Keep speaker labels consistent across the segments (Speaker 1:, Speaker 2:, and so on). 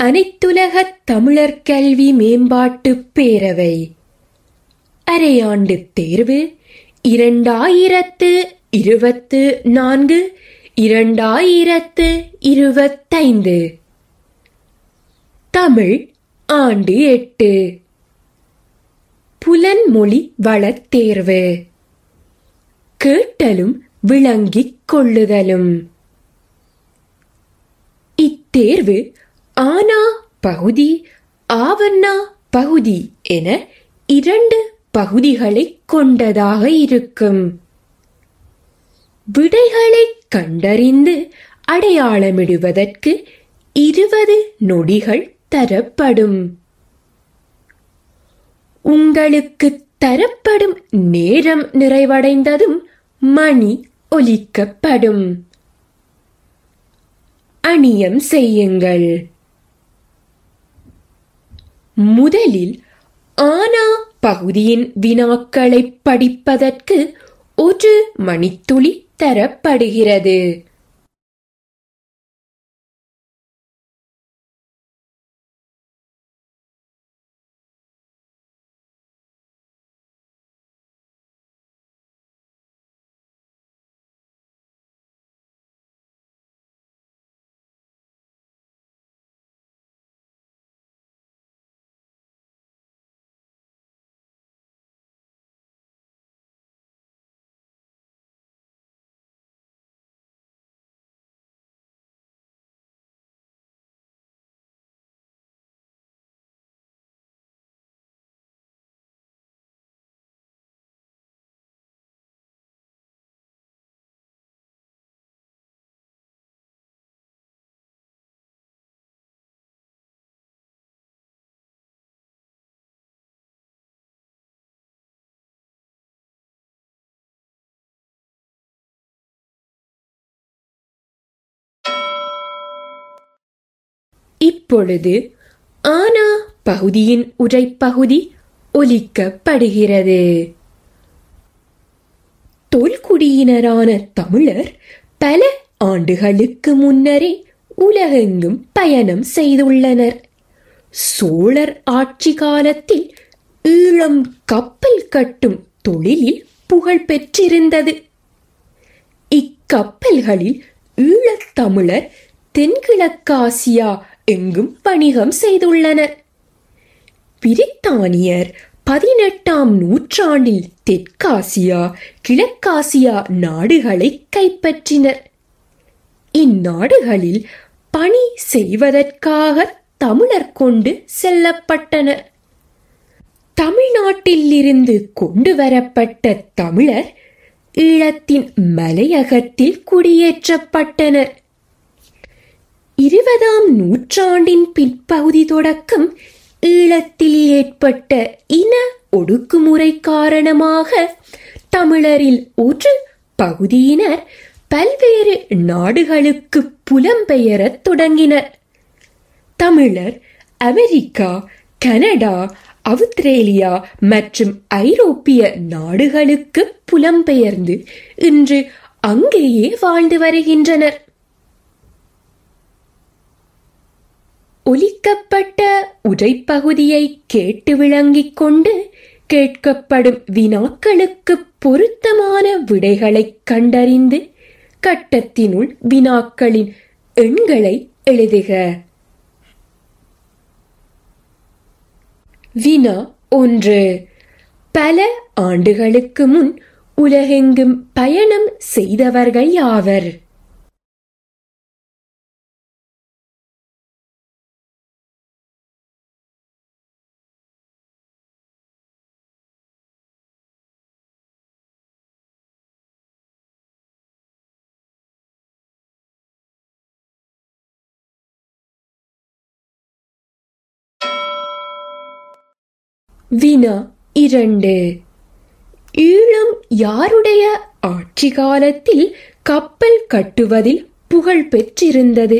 Speaker 1: அனைத்துலகத் தமிழர் கல்வி மேம்பாட்டுப் பேரவை அரையாண்டுத் தேர்வு இரண்டாயிரத்து இருபத்து நான்கு இரண்டாயிரத்து இருபத்தைந்து தமிழ் ஆண்டு எட்டு புலன்மொழி வளத் தேர்வு கேட்டலும் விளங்கிக் கொள்ளுதலும் இத்தேர்வு ஆனா பகுதி ஆவண்ணா பகுதி என இரண்டு பகுதிகளைக் கொண்டதாக இருக்கும் விடைகளைக் கண்டறிந்து அடையாளமிடுவதற்கு இருபது நொடிகள் தரப்படும் உங்களுக்கு தரப்படும் நேரம் நிறைவடைந்ததும் மணி ஒலிக்கப்படும் அணியம் செய்யுங்கள் முதலில் ஆனா பகுதியின் வினாக்களை படிப்பதற்கு ஒரு மணித்துளி தரப்படுகிறது இப்பொழுது ஆனா பகுதியின் உரைப்பகுதி ஒலிக்கப்படுகிறது தொல்குடியினரான தமிழர் பல ஆண்டுகளுக்கு முன்னரே உலகெங்கும் பயணம் செய்துள்ளனர் சோழர் ஆட்சி காலத்தில் ஈழம் கப்பல் கட்டும் தொழிலில் புகழ் பெற்றிருந்தது இக்கப்பல்களில் ஈழத்தமிழர் தென்கிழக்காசியா எங்கும் வணிகம் செய்துள்ளனர் பிரித்தானியர் பதினெட்டாம் நூற்றாண்டில் தெற்காசியா கிழக்காசியா நாடுகளை கைப்பற்றினர் இந்நாடுகளில் பணி செய்வதற்காக தமிழர் கொண்டு செல்லப்பட்டனர் தமிழ்நாட்டிலிருந்து கொண்டு வரப்பட்ட தமிழர் ஈழத்தின் மலையகத்தில் குடியேற்றப்பட்டனர் இருபதாம் நூற்றாண்டின் பிற்பகுதி தொடக்கம் ஈழத்தில் ஏற்பட்ட இன ஒடுக்குமுறை காரணமாக தமிழரில் ஒரு பகுதியினர் பல்வேறு நாடுகளுக்கு புலம்பெயரத் தொடங்கினர் தமிழர் அமெரிக்கா கனடா ஆஸ்திரேலியா மற்றும் ஐரோப்பிய நாடுகளுக்கு புலம்பெயர்ந்து இன்று அங்கேயே வாழ்ந்து வருகின்றனர் ஒலிக்கப்பட்ட உரைப்பகுதியை கேட்டு விளங்கிக் கொண்டு கேட்கப்படும் வினாக்களுக்கு பொருத்தமான விடைகளைக் கண்டறிந்து கட்டத்தினுள் வினாக்களின் எண்களை எழுதுக வினா ஒன்று பல ஆண்டுகளுக்கு முன் உலகெங்கும் பயணம் செய்தவர்கள் யாவர் வினா இரண்டு ஈழம் யாருடைய ஆட்சி காலத்தில் கப்பல் கட்டுவதில் புகழ் பெற்றிருந்தது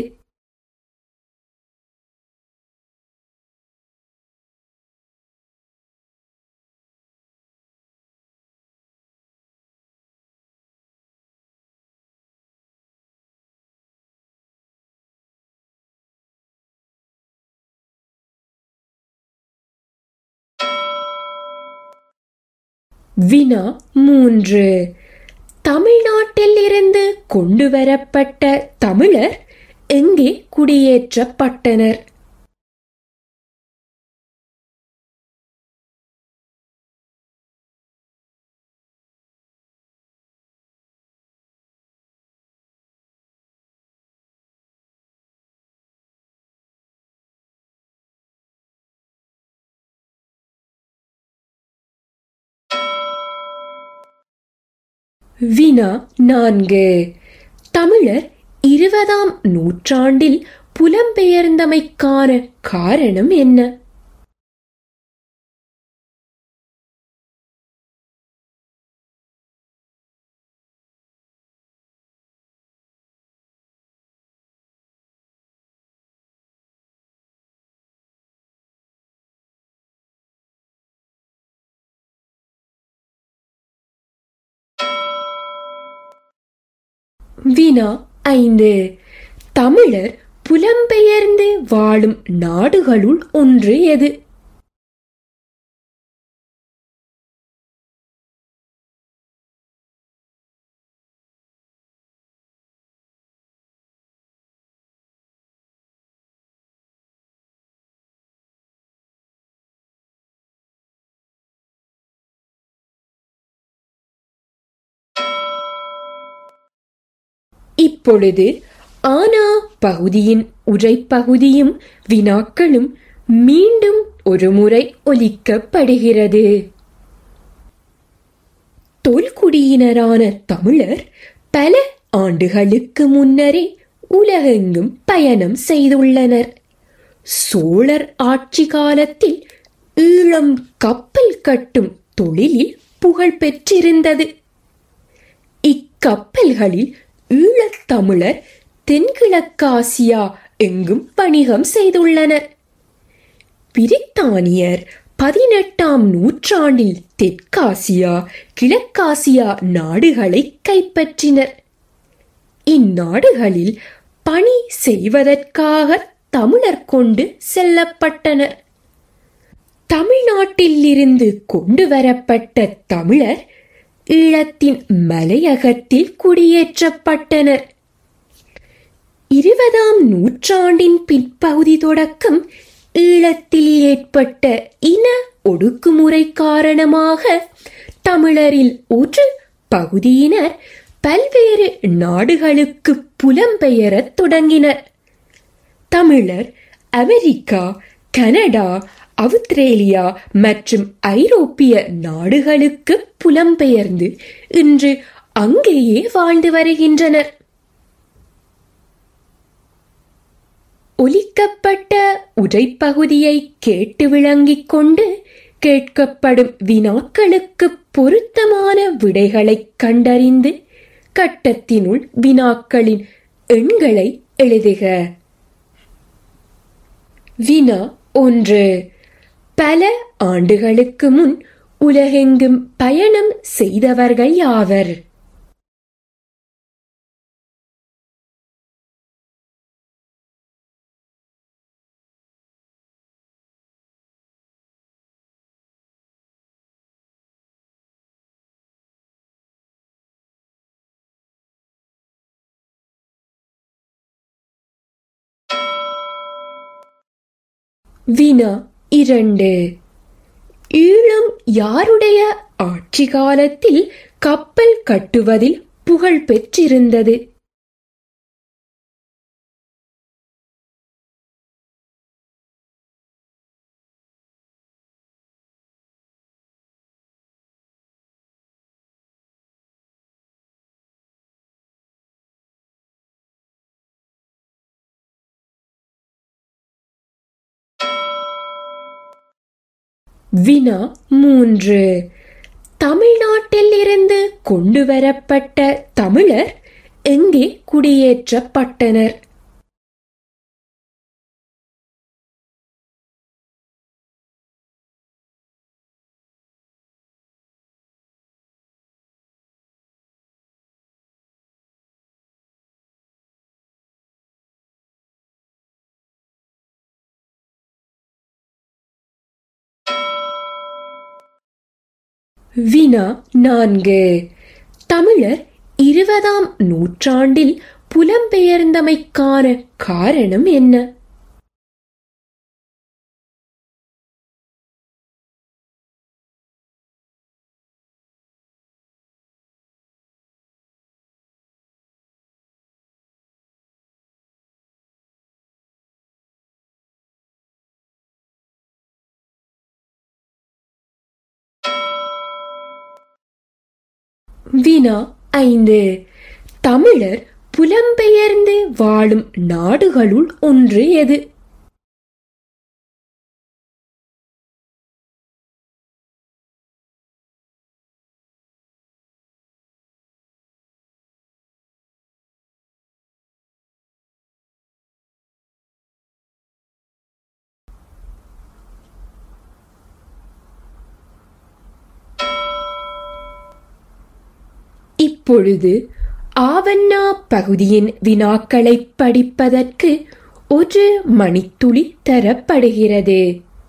Speaker 1: வினா மூன்று தமிழ்நாட்டில் இருந்து கொண்டு வரப்பட்ட தமிழர் எங்கே குடியேற்றப்பட்டனர் வினா நான்கு தமிழர் இருபதாம் நூற்றாண்டில் புலம்பெயர்ந்தமைக்கான காரணம் என்ன வினா ஐந்து தமிழர் புலம்பெயர்ந்து வாழும் நாடுகளுள் ஒன்று எது இப்பொழுது ஆனா பகுதியின் உரைப்பகுதியும் வினாக்களும் மீண்டும் ஒருமுறை ஒலிக்கப்படுகிறது தொல்குடியினரான தமிழர் பல ஆண்டுகளுக்கு முன்னரே உலகெங்கும் பயணம் செய்துள்ளனர் சோழர் ஆட்சி காலத்தில் ஈழம் கப்பல் கட்டும் தொழிலில் புகழ் பெற்றிருந்தது இக்கப்பல்களில் ஈழத்தமிழர் தென்கிழக்காசியா எங்கும் வணிகம் செய்துள்ளனர் பிரித்தானியர் பதினெட்டாம் நூற்றாண்டில் தெற்காசியா கிழக்காசியா நாடுகளை கைப்பற்றினர் இந்நாடுகளில் பணி செய்வதற்காக தமிழர் கொண்டு செல்லப்பட்டனர் தமிழ்நாட்டில் இருந்து கொண்டு வரப்பட்ட தமிழர் ஈழத்தின் மலையகத்தில் குடியேற்றப்பட்டனர் இருபதாம் நூற்றாண்டின் பிற்பகுதி தொடக்கம் ஈழத்தில் ஏற்பட்ட இன ஒடுக்குமுறை காரணமாக தமிழரில் ஒரு பகுதியினர் பல்வேறு நாடுகளுக்கு புலம்பெயரத் தொடங்கினர் தமிழர் அமெரிக்கா கனடா அவுஸ்திரேலியா மற்றும் ஐரோப்பிய நாடுகளுக்கு புலம்பெயர்ந்து இன்று அங்கேயே வாழ்ந்து வருகின்றனர் ஒலிக்கப்பட்ட உரைப்பகுதியை கேட்டு விளங்கிக் கொண்டு கேட்கப்படும் வினாக்களுக்கு பொருத்தமான விடைகளைக் கண்டறிந்து கட்டத்தினுள் வினாக்களின் எண்களை எழுதுக வினா ஒன்று பல ஆண்டுகளுக்கு முன் உலகெங்கும் பயணம் செய்தவர்கள் யாவர் வினா இரண்டு ஈழம் யாருடைய ஆட்சி காலத்தில் கப்பல் கட்டுவதில் புகழ் பெற்றிருந்தது வினா மூன்று தமிழ்நாட்டில் இருந்து கொண்டு வரப்பட்ட தமிழர் எங்கே குடியேற்றப்பட்டனர் வினா நான்கு தமிழர் இருபதாம் நூற்றாண்டில் புலம்பெயர்ந்தமைக்கான காரணம் என்ன வினா ஐந்து தமிழர் புலம்பெயர்ந்து வாழும் நாடுகளுள் ஒன்று எது இப்பொழுது ஆவண்ணா பகுதியின் வினாக்களை படிப்பதற்கு ஒரு மணித்துளி தரப்படுகிறது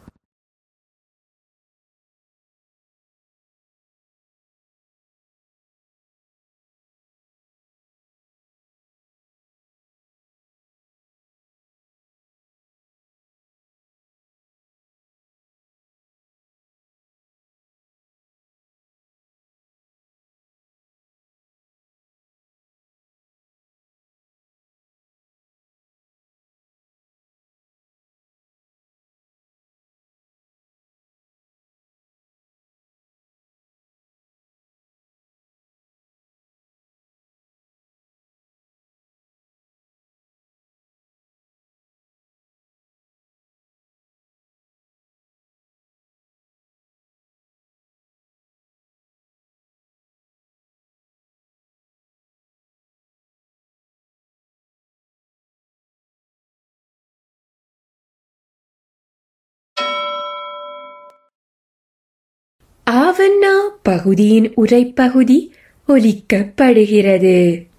Speaker 1: ஆவண்ணா பகுதியின் உரைப்பகுதி ஒலிக்கப்படுகிறது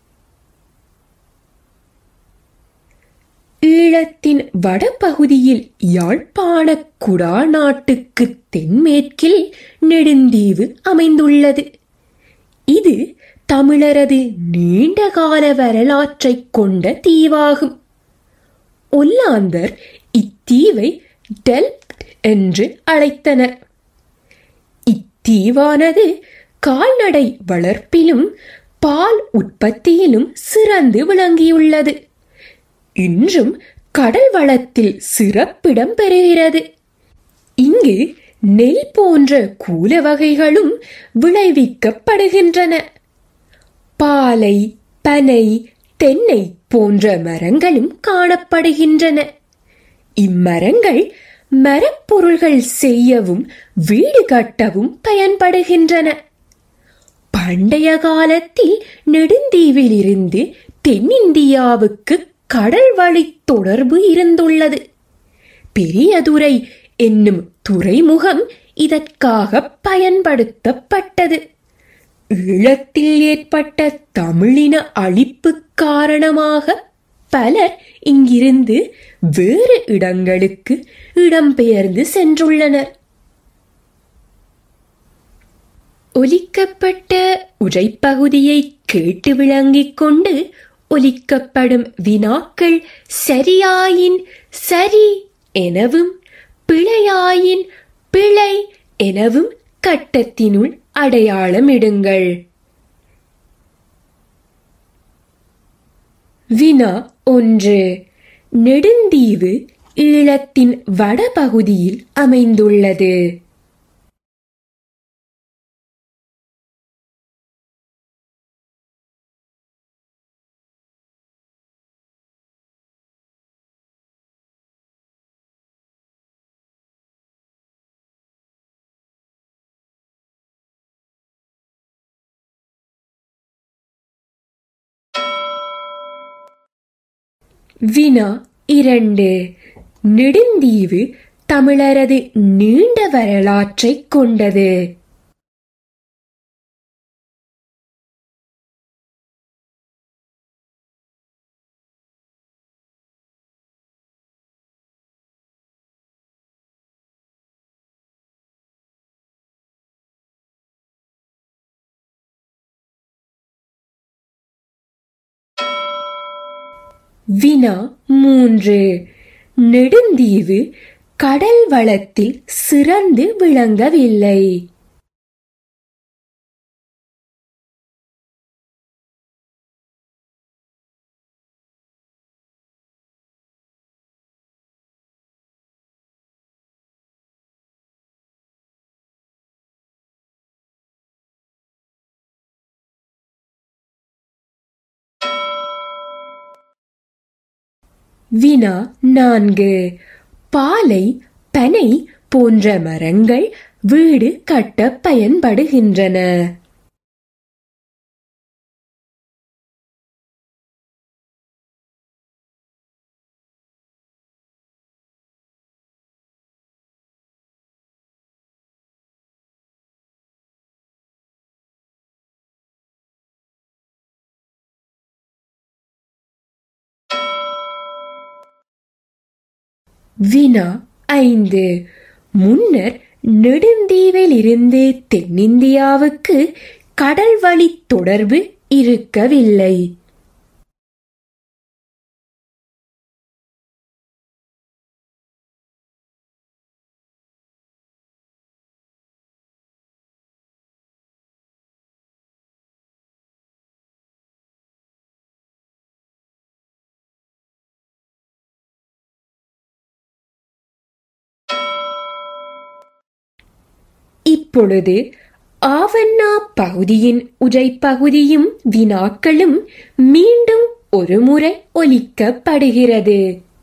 Speaker 1: ஈழத்தின் வடபகுதியில் யாழ்ப்பாண குடா நாட்டுக்கு தென்மேற்கில் நெடுந்தீவு அமைந்துள்ளது இது தமிழரது நீண்டகால வரலாற்றைக் கொண்ட தீவாகும் ஒல்லாந்தர் இத்தீவை டெல்ப்ட் என்று அழைத்தனர் இத்தீவானது கால்நடை வளர்ப்பிலும் பால் உற்பத்தியிலும் சிறந்து விளங்கியுள்ளது இன்றும் கடல் வளத்தில் சிறப்பிடம் பெறுகிறது இங்கு நெல் போன்ற கூல வகைகளும் விளைவிக்கப்படுகின்றன பாலை பனை தென்னை போன்ற மரங்களும் காணப்படுகின்றன இம்மரங்கள் மரப்பொருள்கள் செய்யவும் வீடு கட்டவும் பயன்படுகின்றன பண்டைய காலத்தில் நெடுந்தீவிலிருந்து தென்னிந்தியாவுக்கு கடல் வழி தொடர்பு இருந்துள்ளது பெரியதுரை என்னும் துறைமுகம் இதற்காக பயன்படுத்தப்பட்டது ஈழத்தில் ஏற்பட்ட தமிழின அழிப்பு காரணமாக பலர் இங்கிருந்து வேறு இடங்களுக்கு இடம்பெயர்ந்து சென்றுள்ளனர் ஒலிக்கப்பட்ட உரைப்பகுதியை கேட்டு விளங்கிக் கொண்டு ஒலிக்கப்படும் வினாக்கள் சரியாயின் சரி எனவும் பிழையாயின் பிழை எனவும் கட்டத்தினுள் அடையாளமிடுங்கள் வினா ஒன்று நெடுந்தீவு ஈழத்தின் வடபகுதியில் அமைந்துள்ளது வினா இரண்டு நெடுந்தீவு தமிழரது நீண்ட வரலாற்றைக் கொண்டது வினா மூன்று நெடுந்தீவு கடல் வளத்தில் சிறந்து விளங்கவில்லை வினா நான்கு பாலை பனை போன்ற மரங்கள் வீடு கட்ட பயன்படுகின்றன வினா ஐந்து முன்னர் நெடுந்தீவிலிருந்து தென்னிந்தியாவுக்கு கடல் வழி தொடர்பு இருக்கவில்லை இப்பொழுது ஆவண்ணா பகுதியின் உரைப்பகுதியும் வினாக்களும் மீண்டும் ஒருமுறை ஒலிக்கப்படுகிறது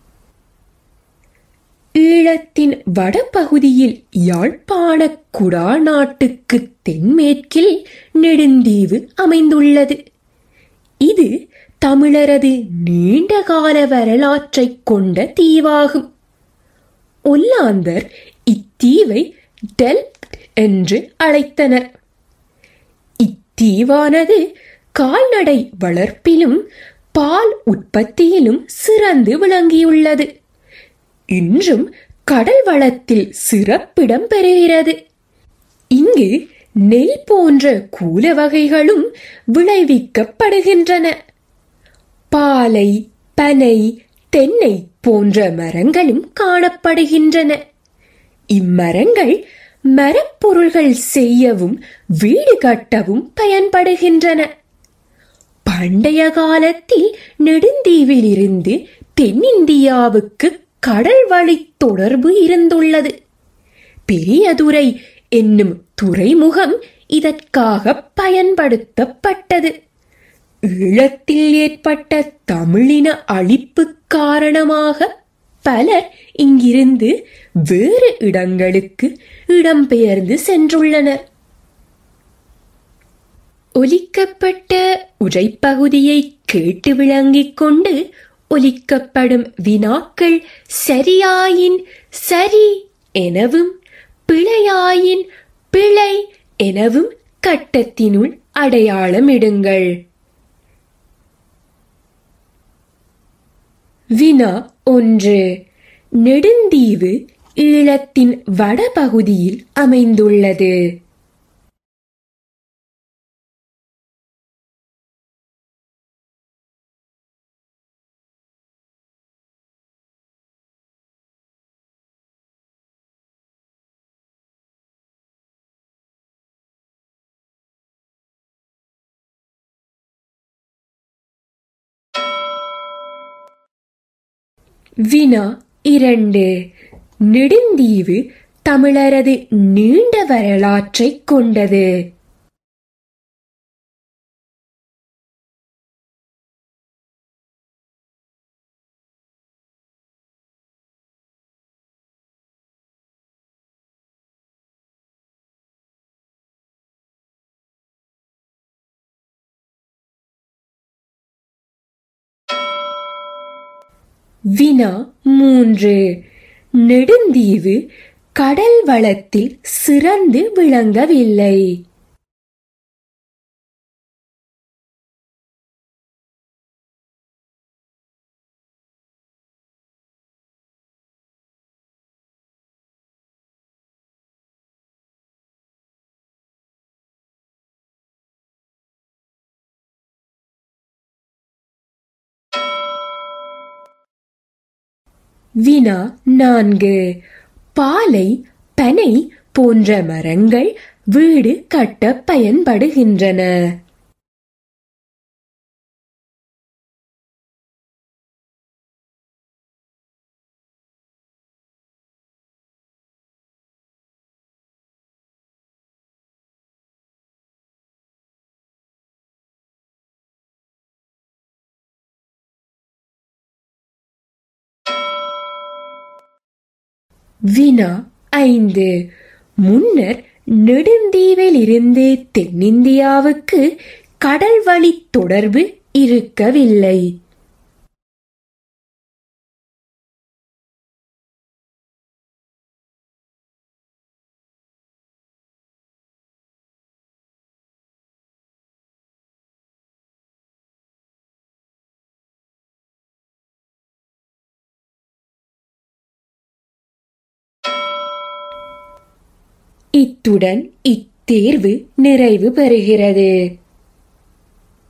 Speaker 1: ஈழத்தின் வடபகுதியில் யாழ்ப்பாண குடா நாட்டுக்கு தென்மேற்கில் நெடுந்தீவு அமைந்துள்ளது இது தமிழரது நீண்டகால வரலாற்றைக் கொண்ட தீவாகும் ஒல்லாந்தர் இத்தீவை டெல்ப்ட் என்று அழைத்தனர் இத்தீவானது கால்நடை வளர்ப்பிலும் பால் உற்பத்தியிலும் சிறந்து விளங்கியுள்ளது இன்றும் கடல் வளத்தில் சிறப்பிடம் பெறுகிறது இங்கு நெல் போன்ற கூல வகைகளும் விளைவிக்கப்படுகின்றன பாலை பனை தென்னை போன்ற மரங்களும் காணப்படுகின்றன இம்மரங்கள் மரப்பொருள்கள் செய்யவும் வீடு கட்டவும் பயன்படுகின்றன பண்டைய காலத்தில் நெடுந்தீவிலிருந்து தென்னிந்தியாவுக்கு கடல் வழி தொடர்பு இருந்துள்ளது பெரியதுரை என்னும் துறைமுகம் இதற்காக பயன்படுத்தப்பட்டது ஈழத்தில் ஏற்பட்ட தமிழின அழிப்பு காரணமாக பலர் இங்கிருந்து வேறு இடங்களுக்கு இடம்பெயர்ந்து சென்றுள்ளனர் ஒலிக்கப்பட்ட உரைப்பகுதியை கேட்டு விளங்கிக் கொண்டு ஒலிக்கப்படும் வினாக்கள் சரியாயின் சரி எனவும் பிழையாயின் பிழை எனவும் கட்டத்தினுள் அடையாளமிடுங்கள் வினா ஒன்று நெடுந்தீவு ஈழத்தின் வடபகுதியில் அமைந்துள்ளது வினா இரண்டு நெடுந்தீவு தமிழரது நீண்ட வரலாற்றைக் கொண்டது வினா மூன்று நெடுந்தீவு கடல் வளத்தில் சிறந்து விளங்கவில்லை வினா நான்கு பாலை பனை போன்ற மரங்கள் வீடு கட்ட பயன்படுகின்றன வினா ஐந்து முன்னர் நெடுந்தீவிலிருந்து தென்னிந்தியாவுக்கு கடல் வழி தொடர்பு இருக்கவில்லை இத்துடன் இத்தேர்வு நிறைவு பெறுகிறது